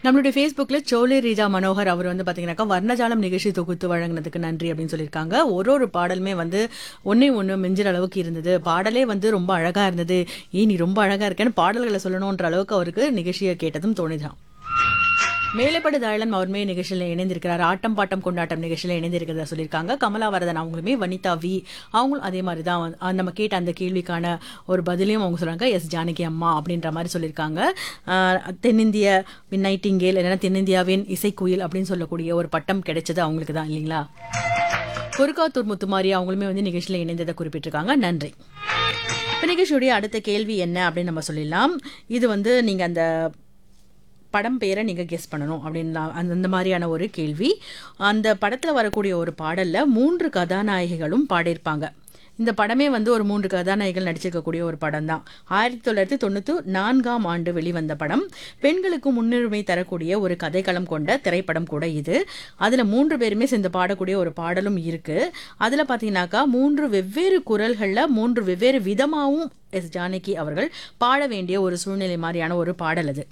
நம்மளுடைய ஃபேஸ்புக்ல சோலே ரீஜா மனோகர் அவர் வந்து பாத்தீங்கன்னாக்கா வர்ணஜாலம் நிகழ்ச்சி தொகுத்து வழங்கினதுக்கு நன்றி அப்படின்னு சொல்லியிருக்காங்க ஒரு ஒரு பாடலுமே வந்து ஒன்னே ஒன்று மிஞ்சிற அளவுக்கு இருந்தது பாடலே வந்து ரொம்ப அழகா இருந்தது ஏ நீ ரொம்ப அழகா இருக்கேன்னு பாடல்களை சொல்லணுன்ற அளவுக்கு அவருக்கு நிகழ்ச்சியை கேட்டதும் தோணிதான் மேலைப்படு தாழன் அவருமே நிகழ்ச்சியில் இணைந்திருக்கிறார் ஆட்டம் பாட்டம் கொண்டாட்டம் நிகழ்ச்சியில் இணைந்திருக்கிறதா சொல்லியிருக்காங்க கமலாவரதன் அவங்களுமே வனிதா வி அவங்களும் அதே மாதிரி தான் வந்து- அந்த நம்ம கேட்ட அந்த கேள்விக்கான ஒரு பதிலையும் அவங்க சொல்றாங்க எஸ் ஜானகி அம்மா அப்படின்ற மாதிரி சொல்லியிருக்காங்க ஆஹ், தென்னிந்திய நைட்டிங்கேல் இல்லைன்னா தென்னிந்தியாவின் இசைக்குயில் அப்படின்னு சொல்லக்கூடிய ஒரு பட்டம் கிடைச்சது அவங்களுக்கு தான் இல்லைங்களா குறுக்காத்தூர் முத்துமாரி அவங்களுமே வந்து நிகழ்ச்சியில் இணைந்ததை குறிப்பிட்டிருக்காங்க நன்றி இப்போ நிகழ்ச்சியுடைய அடுத்த கேள்வி என்ன அப்படின்னு நம்ம சொல்லிடலாம் இது வந்து நீங்கள் அந்த படம் பேரை நீங்கள் கெஸ் பண்ணணும் அப்படின்னு அந்த அந்த மாதிரியான ஒரு கேள்வி அந்த படத்தில் வரக்கூடிய ஒரு பாடலில் மூன்று கதாநாயகிகளும் பாடியிருப்பாங்க இந்த படமே வந்து ஒரு மூன்று கதாநாயகிகள் நடிச்சிருக்கக்கூடிய ஒரு படம் தான் ஆயிரத்தி தொள்ளாயிரத்தி தொண்ணூற்றி நான்காம் ஆண்டு வெளிவந்த படம் பெண்களுக்கு முன்னுரிமை தரக்கூடிய ஒரு கதைக்களம் கொண்ட திரைப்படம் கூட இது அதில் மூன்று பேருமே சேர்ந்து பாடக்கூடிய ஒரு பாடலும் இருக்கு அதில் பார்த்தீங்கன்னாக்கா மூன்று வெவ்வேறு குரல்களில் மூன்று வெவ்வேறு விதமாகவும் எஸ் ஜானகி அவர்கள் பாட வேண்டிய ஒரு சூழ்நிலை மாதிரியான ஒரு பாடல் அது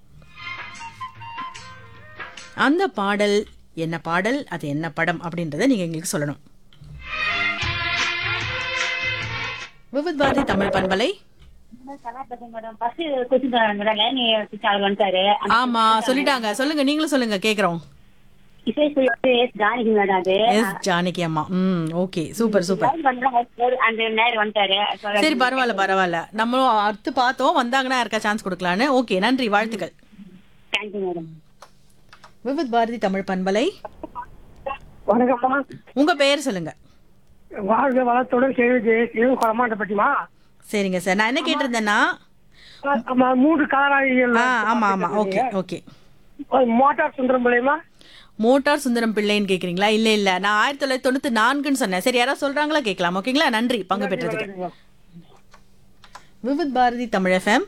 அந்த பாடல் என்ன பாடல் அது என்ன படம் அப்படின்றத நீங்க எங்களுக்கு சொல்லணும் விவித் பாரதி தமிழ் பண்பலை madam first question madam line அவர் வந்துட்டாரு ஆமா சொல்லிட்டாங்க சொல்லுங்க நீங்களும் சொல்லுங்க கேக்குறோம் இசை சுயத்து எஸ் ஜானகி மேடம் அது எஸ் ஜானகி அம்மா ம் ஓகே சூப்பர் சூப்பர் லைன் பண்றாங்க அந்த நேரம் வந்துட்டாரு சரி பரவாயில்ல பரவாயில்ல நம்மளும் அடுத்து பார்த்தோம் வந்தாங்கன்னா யாருக்கா சான்ஸ் கொடுக்கலான்னு ஓகே நன்றி வாழ்த்துக்கள் தேங்க்யூ மேடம் விவித் பாரதி தமிழ் பண்பலை வணக்கம்மா உங்க பெயர் சொல்லுங்க வாழ்க வளத்துடன் கேள்வி எதுவும் குறமாட்டப்பட்டிமா சரிங்க சார் நான் என்ன கேட்டிருந்தேன்னா ஆமா மூன்று காலாளிகள் ஆ ஆமா ஆமா ஓகே ஓகே மோட்டார் சுந்தரம் பிள்ளைமா மோட்டார் சுந்தரம் பிள்ளைன்னு கேக்குறீங்களா இல்ல இல்ல நான் ஆயிரத்தி தொள்ளாயிரத்தி தொண்ணூத்தி நான்குன்னு சொன்னேன் சரி யாராவது சொல்றாங்களா கேட்கலாம் ஓகேங்களா நன்றி பங்கு பெற்றதுக்கு விவித் பாரதி தமிழ் எஃப்எம்